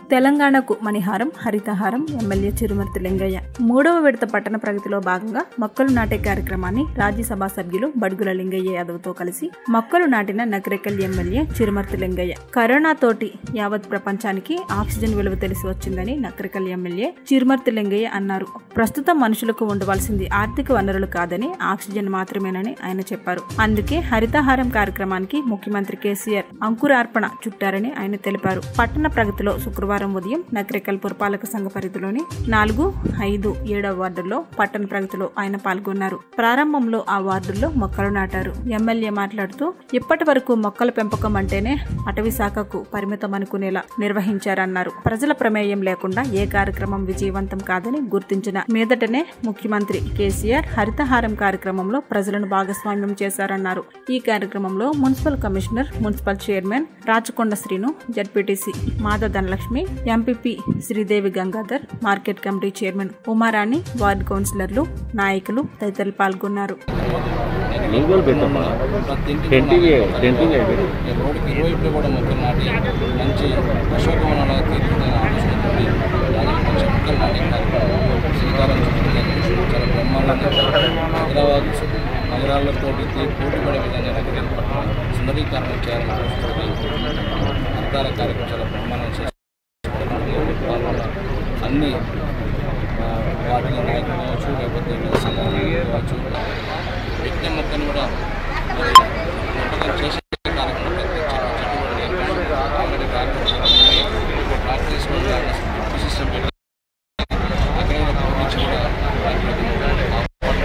తెలంగాణకు మణిహారం హరితహారం ఎమ్మెల్యే చిరుమర్తి లింగయ్య మూడవ విడత పట్టణ ప్రగతిలో భాగంగా మొక్కలు నాటే కార్యక్రమాన్ని రాజ్యసభ సభ్యులు బడుగుల లింగయ్య యాదవ్తో కలిసి మొక్కలు నాటిన నగరికల్ ఎమ్మెల్యే చిరుమర్తి లింగయ్య కరోనా తోటి యావత్ ప్రపంచానికి ఆక్సిజన్ విలువ తెలిసి వచ్చిందని నగరికల్ ఎమ్మెల్యే చిరుమర్తి లింగయ్య అన్నారు ప్రస్తుతం మనుషులకు ఉండవలసింది ఆర్థిక వనరులు కాదని ఆక్సిజన్ మాత్రమేనని ఆయన చెప్పారు అందుకే హరితహారం కార్యక్రమానికి ముఖ్యమంత్రి కేసీఆర్ అంకురార్పణ చుట్టారని ఆయన తెలిపారు పట్టణ ప్రగతిలో శుక్రవారం ఉదయం నగరికల్ పురపాలక సంఘ పరిధిలోని నాలుగు ఐదు ఏడవ వార్డుల్లో పట్టణ ప్రగతిలో ఆయన పాల్గొన్నారు ప్రారంభంలో ఆ వార్డుల్లో మొక్కలు నాటారు ఎమ్మెల్యే మాట్లాడుతూ ఇప్పటి వరకు మొక్కల పెంపకం అంటేనే అటవీ శాఖకు పరిమితం అనుకునేలా నిర్వహించారన్నారు ప్రజల ప్రమేయం లేకుండా ఏ కార్యక్రమం విజయవంతం కాదని గుర్తించిన మీదటనే ముఖ్యమంత్రి కేసీఆర్ హరితహారం కార్యక్రమంలో ప్రజలను భాగస్వామ్యం చేశారన్నారు ఈ కార్యక్రమంలో municipal commissioner municipal chairman Rachakonda Srinu ZPTC Mada Dhanalakshmi MPP Sridevi Gangadhar market committee chairman Umarani ward కౌన్సిలర్లు నాయకులు తదితరులు పాల్గొన్నారు లీగల్ పెట్టమ్మా టెంటింగ్ టెంటింగ్ అయిపోయింది ఈ రోడ్డుకి ఇరువైపులు కూడా మొక్కలు నాటి మంచి అశోకవనాల తీర్చిదిద్దిన ఆలోచనతో దానికి మంచి మొక్కలు నాటి కార్యక్రమం శ్రీకారం చుట్టూ చాలా బ్రహ్మాండంగా హైదరాబాద్ నగరాలతో పోటీ పడే విధంగా నగరం సుందరీకరణ చేయాలని ఆలోచనతో అర్థాల కార్యక్రమం చాలా బ్రహ్మాండంగా చేసి పాల్గొన్న అన్ని ఆ, పార్టీల నాయకులు కావచ్చు లేకపోతే వివిధ సంఘాల నాయకులు కావచ్చు వ్యక్తి మొత్తం కూడా మరి పెంపకం చేసే కార్యక్రమం ప్రత్యేకించి చెట్టుబడి ఏర్పాటు ఆల్రెడీ కార్యక్రమం ట్రాక్ తీసుకొని సిస్టమ్ పెట్టి అక్కడ కూడా పంపించి కూడా రైతులకు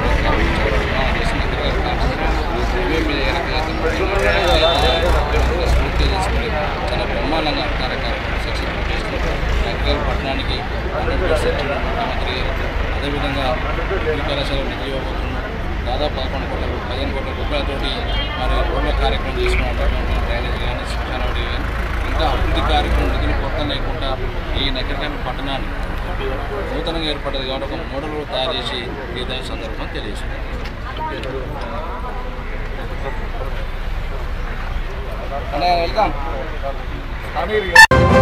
స్ఫూర్తి చేసుకుని చాలా బ్రహ్మాండంగా కార్యక్రమం సక్సెస్ఫుల్ చేస్తున్నారు నగర పట్టణానికి హండ్రెడ్ పర్సెంట్ ముఖ్యమంత్రి గారు అదేవిధంగా ఈ కళాశాల నిధి ఇవ్వబోతున్నారు దాదాపు పదకొండు కోట్ల రూ- పదిహేను కోట్ల రూపాయలతోటి మరి రోడ్ల కార్యక్రమం చేసుకున్నటువంటి డ్రైనేజ్ కానీ శ్మశానవాడి కానీ ఇంకా అభివృద్ధి కార్యక్రమం నిధులు కొత్త లేకుండా ఈ నగరకాయ పట్టణాన్ని నూతనంగా ఏర్పడ్డది కాబట్టి ఒక మోడల్ తయారు చేసి ఈ దయ సందర్భం తెలియజేస్తుంది అనే వెళ్దాం